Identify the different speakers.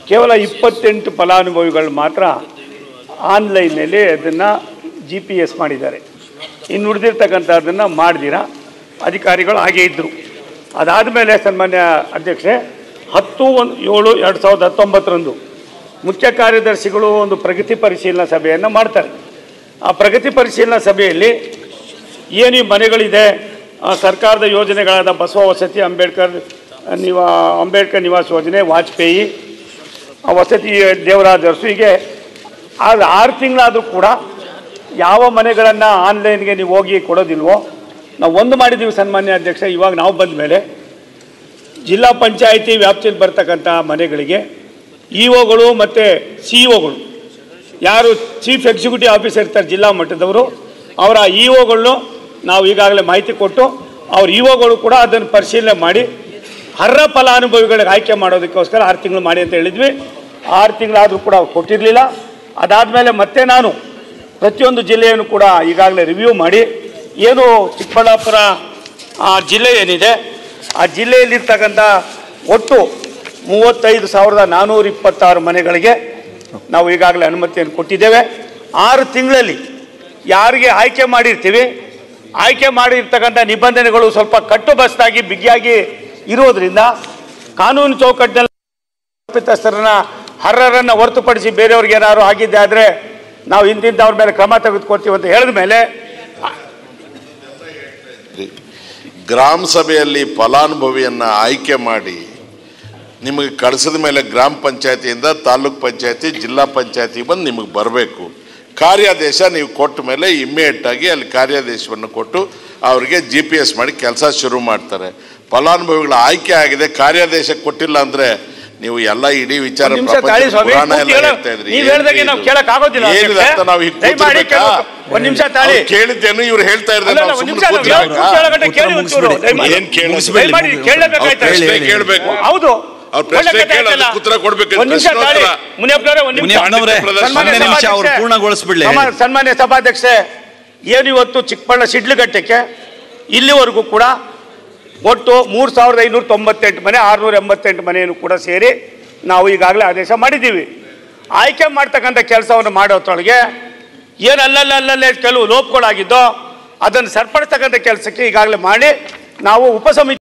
Speaker 1: ಕೇವಲ ಇಪ್ಪತ್ತೆಂಟು ಫಲಾನುಭವಿಗಳು ಮಾತ್ರ ಆನ್ಲೈನಲ್ಲಿ ಅದನ್ನು ಜಿ ಪಿ ಎಸ್ ಮಾಡಿದ್ದಾರೆ ಇನ್ನು ಉಳಿದಿರ್ತಕ್ಕಂಥದ್ದನ್ನು ಮಾಡ್ದಿರ ಅಧಿಕಾರಿಗಳು ಹಾಗೇ ಇದ್ದರು ಅದಾದ ಮೇಲೆ ಸನ್ಮಾನ್ಯ ಅಧ್ಯಕ್ಷೆ ಹತ್ತು ಒಂದು ಏಳು ಎರಡು ಸಾವಿರದ ಹತ್ತೊಂಬತ್ತರಂದು ಮುಖ್ಯ ಕಾರ್ಯದರ್ಶಿಗಳು ಒಂದು ಪ್ರಗತಿ ಪರಿಶೀಲನಾ ಸಭೆಯನ್ನು ಮಾಡ್ತಾರೆ ಆ ಪ್ರಗತಿ ಪರಿಶೀಲನಾ ಸಭೆಯಲ್ಲಿ ಏನು ಈ ಮನೆಗಳಿದೆ ಆ, ಸರ್ಕಾರದ ಯೋಜನೆಗಳಾದ ಬಸವ ವಸತಿ ಅಂಬೇಡ್ಕರ್ ನಿವಾ ಅಂಬೇಡ್ಕರ್ ನಿವಾಸ ಯೋಜನೆ ವಾಜಪೇಯಿ ಆ ವಸತಿ ದೇವರಾಜ ಅರಸು ಹೀಗೆ ಆಗ ಆರು ತಿಂಗಳಾದರೂ ಕೂಡ ಯಾವ ಮನೆಗಳನ್ನು ಆನ್ಲೈನ್ಗೆ ನೀವು ಹೋಗಿ ಕೊಡೋದಿಲ್ವೋ ನಾವು ಒಂದು ಮಾಡಿದ್ದೀವಿ ಸನ್ಮಾನ್ಯ ಅಧ್ಯಕ್ಷ ಇವಾಗ ನಾವು ಬಂದ ಮೇಲೆ ಜಿಲ್ಲಾ ಪಂಚಾಯಿತಿ ವ್ಯಾಪ್ತಿಯಲ್ಲಿ ಬರ್ತಕ್ಕಂಥ ಮನೆಗಳಿಗೆ ಇ ಒಗಳು ಮತ್ತು ಸಿ ಒಗಳು ಯಾರು ಚೀಫ್ ಎಕ್ಸಿಕ್ಯೂಟಿವ್ ಆಫೀಸರ್ ಇರ್ತಾರೆ ಜಿಲ್ಲಾ ಮಟ್ಟದವರು ಅವರ ಇ ಒಗಳನ್ನು ನಾವು ಈಗಾಗಲೇ ಮಾಹಿತಿ ಕೊಟ್ಟು ಅವ್ರ ಇ ಒಗಳು ಕೂಡ ಅದನ್ನು ಪರಿಶೀಲನೆ ಮಾಡಿ ಅರ್ಹ ಫಲಾನುಭವಿಗಳಿಗೆ ಆಯ್ಕೆ ಮಾಡೋದಕ್ಕೋಸ್ಕರ ಆರು ತಿಂಗಳು ಮಾಡಿ ಅಂತ ಹೇಳಿದ್ವಿ ಆರು ತಿಂಗಳಾದರೂ ಕೂಡ ಅವ್ರು ಕೊಟ್ಟಿರಲಿಲ್ಲ ಅದಾದಮೇಲೆ ಮತ್ತೆ ನಾನು ಪ್ರತಿಯೊಂದು ಜಿಲ್ಲೆಯನ್ನು ಕೂಡ ಈಗಾಗಲೇ ರಿವ್ಯೂ ಮಾಡಿ ಏನು ಚಿಕ್ಕಬಳ್ಳಾಪುರ ಆ, ಜಿಲ್ಲೆ ಏನಿದೆ ಆ ಜಿಲ್ಲೆಯಲ್ಲಿರ್ತಕ್ಕಂಥ ಒಟ್ಟು ಮೂವತ್ತೈದು ಸಾವಿರದ ನಾನ್ನೂರ ಇಪ್ಪತ್ತಾರು ಮನೆಗಳಿಗೆ ನಾವು ಈಗಾಗಲೇ ಅನುಮತಿಯನ್ನು ಕೊಟ್ಟಿದ್ದೇವೆ ಆರು ತಿಂಗಳಲ್ಲಿ ಯಾರಿಗೆ ಆಯ್ಕೆ ಮಾಡಿರ್ತೀವಿ ಆಯ್ಕೆ ಮಾಡಿರ್ತಕ್ಕಂಥ ನಿಬಂಧನೆಗಳು ಸ್ವಲ್ಪ ಕಟ್ಟುಬಸ್ತಾಗಿ ಬಿಗಿಯಾಗಿ ಇರೋದ್ರಿಂದ ಕಾನೂನು ಚೌಕಟ್ಟಿನಲ್ಲಿ ತಪ್ಪಿತಸ್ಥರನ್ನ ಅರ್ಹರನ್ನು ಹೊರತುಪಡಿಸಿ ಬೇರೆಯವ್ರಿಗೆ ಏನಾದ್ರು ಆಗಿದ್ದೆ ಆದರೆ ನಾವು ಇಂತಿಂಥವ್ರ ಮೇಲೆ ಕ್ರಮ ತೆಗೆದುಕೊಳ್ತೀವಿ ಅಂತ ಹೇಳಿದ ಮೇಲೆ
Speaker 2: ಗ್ರಾಮ ಸಭೆಯಲ್ಲಿ ಫಲಾನುಭವಿಯನ್ನ ಆಯ್ಕೆ ಮಾಡಿ ನಿಮಗೆ ಕಳಿಸಿದ ಮೇಲೆ ಗ್ರಾಮ ಪಂಚಾಯತಿಯಿಂದ ತಾಲೂಕ್ ಪಂಚಾಯತಿ ಜಿಲ್ಲಾ ಪಂಚಾಯತಿ ಬಂದು ನಿಮಗೆ ಬರಬೇಕು ಕಾರ್ಯಾದೇಶ ನೀವು ಕೊಟ್ಟ ಮೇಲೆ ಇಮ್ಮಿಡಿಯೇಟ್ ಆಗಿ ಅಲ್ಲಿ ಕಾರ್ಯಾದೇಶವನ್ನು ಕೊಟ್ಟು ಅವರಿಗೆ ಜಿ ಪಿ ಎಸ್ ಮಾಡಿ ಕೆಲಸ ಶುರು ಮಾಡ್ತಾರೆ ಫಲಾನುಭವಿಗಳ ಆಯ್ಕೆ ಆಗಿದೆ ಕಾರ್ಯಾದೇಶ ಕೊಟ್ಟಿಲ್ಲ ಅಂದ್ರೆ ನೀವು ಎಲ್ಲ ಇಡೀ ವಿಚಾರ
Speaker 1: ಒಂದ್ ನಿಮಿಷ
Speaker 2: ಪ್ರಪಂಚದ
Speaker 1: ತಾಳಿ ಸ್ವಾಮಿ,
Speaker 2: ಪುರಾಣ ಎಲ್ಲ
Speaker 1: ಪೂರ್ತಿ ಹೇಳು.
Speaker 2: ಹೇಳ್ತಾ ಇದ್ರಿ
Speaker 1: ನೀವ್
Speaker 2: ಏನ್ರಿ
Speaker 1: ಹೇಳ್ದಾಗೆ ನಾವು
Speaker 2: ಇದು?
Speaker 1: ಕೇಳಕ್ ಆಗೋದಿಲ್ಲ
Speaker 2: ಏನಿದೆ ಅಂತ ನಾವು ಈಗ
Speaker 1: ದಯಮಾಡಿ
Speaker 2: ಕೂತಿರ್ಬೇಕಾ?
Speaker 1: ಕೇಳ್ಬೇಕು. ಒಂದ್ ನಿಮಿಷ ತಾಳಿ.
Speaker 2: ಅವ್ರು ಕೇಳಿದ್ದೇನು ಇವ್ರು ಹೇಳ್ತಾ ಇದ್ದಾರೆ
Speaker 1: ಅಲ್ಲ,
Speaker 2: ನಾವು
Speaker 1: ಒಂದ್
Speaker 2: ಸುಮ್ಮನೆ
Speaker 1: ನಿಮಿಷ ನಾವು ಯಾವ್ದು
Speaker 2: ಕೂತಿರ್ಬೇಕಾ?
Speaker 1: ಕೂತ್ಕೊಳ್ಳೋ ಗಂಟೆ ಕೇಳಿ
Speaker 3: ಉತ್ತರ
Speaker 1: ಒಂಚೂರು.
Speaker 3: ಮುಗಿಸ್ಬಿಡಿ.
Speaker 1: ದಯಮಾಡಿ.
Speaker 2: ಏನ್ ಕೇಳೋದು?
Speaker 3: ಮುಗಿಸ್ಬಿಡಿ.
Speaker 1: ದಯಮಾಡಿ
Speaker 2: ಅವ್ರ
Speaker 1: ಕೇಳಬೇಕಾಯ್ತಾ?
Speaker 2: ಪ್ರಶ್ನೆ ಕೇಳಬೇಕು
Speaker 1: ಹೌದು
Speaker 2: ಅವ್ರ ಪ್ರಶ್ನೆ
Speaker 1: ಒಳ್ಳೆ ಕಥೆ
Speaker 2: ಕೇಳೋದು,
Speaker 1: ಆಯ್ತಲ್ಲ?
Speaker 2: ಉತ್ತರ ಕೊಡ್ಬೇಕು.
Speaker 1: ಒಂದ್ ನಿಮಿಷ
Speaker 2: ಪ್ರಶ್ನೋತ್ತರ.
Speaker 1: ತಾಳಿ. ಮುನಿಯಪ್ಪನವರೇ, ಒಂದ್ ನಿಮಿಷ.
Speaker 3: ಮುನಿಯಪ್ಪನವರೇ,
Speaker 1: ಸನ್ಮಾನ್ಯ
Speaker 3: ಒಂದೇ ನಿಮಿಷ ಅವ್ರು
Speaker 1: ಸಭಾಧ್ಯಕ್ಷೆ.
Speaker 3: ಪೂರ್ಣಗೊಳಿಸ್ಬಿಡ್ಲಿ.
Speaker 1: ಸಮ- ಸನ್ಮಾನ್ಯ ಸಭಾಧ್ಯಕ್ಷೆ ಏನು ಇವತ್ತು ಚಿಕ್ಕಬಳ್ಳ ಶಿಡ್ಲಘಟ್ಟಕ್ಕೆ ಇಲ್ಲಿವರೆಗೂ ಕೂಡ ಒಟ್ಟು ಮೂರು ಸಾವಿರದ ಐನೂರ ತೊಂಬತ್ತೆಂಟು ಮನೆ ಆರುನೂರ ಎಂಬತ್ತೆಂಟು ಮನೆಯನ್ನು ಕೂಡ ಸೇರಿ ನಾವು ಈಗಾಗಲೇ ಆದೇಶ ಮಾಡಿದ್ದೀವಿ ಆಯ್ಕೆ ಮಾಡ್ತಕ್ಕಂಥ ಕೆಲಸವನ್ನು ಮಾಡೋದ್ರೊಳಗೆ ಏನು ಅಲ್ಲಲ್ಲ ಅಲ್ಲಲ್ಲೇ ಕೆಲವು ಲೋಪಗಳಾಗಿದ್ದೋ ಅದನ್ನು ಸರಿಪಡಿಸ್ತಕ್ಕಂಥ ಕೆಲಸಕ್ಕೆ ಈಗಾಗಲೇ ಮಾಡಿ ನಾವು ಉಪಸಮಿತಿ